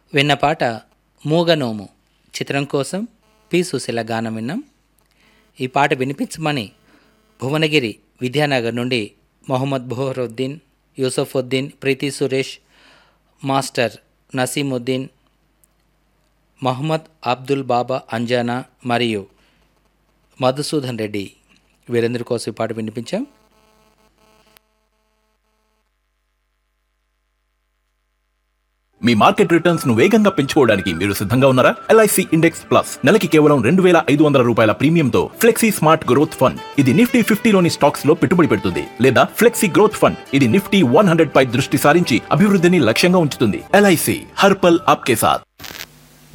విన్నపాట మూగనోము చిత్రం కోసం పి సుశీల గానం విన్నాం ఈ పాట వినిపించమని భువనగిరి విద్యానగర్ నుండి మొహమ్మద్ బోహరుద్దీన్ యూసఫుద్దీన్ ప్రీతి సురేష్ మాస్టర్ నసీముద్దీన్ మహమ్మద్ అబ్దుల్ బాబా అంజానా మరియు మధుసూదన్ రెడ్డి వీరందరి కోసం ఈ పాట వినిపించాం మీ మార్కెట్ రిటర్న్స్ ను వేగంగా పెంచుకోవడానికి మీరు సిద్ధంగా ఉన్నారా ఎల్ఐసి ఇండెక్స్ ప్లస్ నెలకి కేవలం రెండు వేల ఐదు వందల రూపాయల ప్రీమియంతో ఫ్లెక్సీ స్మార్ట్ గ్రోత్ ఫండ్ ఇది నిఫ్టీ ఫిఫ్టీలోని స్టాక్స్ లో పెట్టుబడి పెడుతుంది లేదా ఫ్లెక్సీ గ్రోత్ ఫండ్ ఇది నిఫ్టీ వన్ హండ్రెడ్ పై దృష్టి సారించి అభివృద్ధిని లక్ష్యంగా ఉంచుతుంది ఎల్ఐసి హర్పల్ ఆప్కే సాత్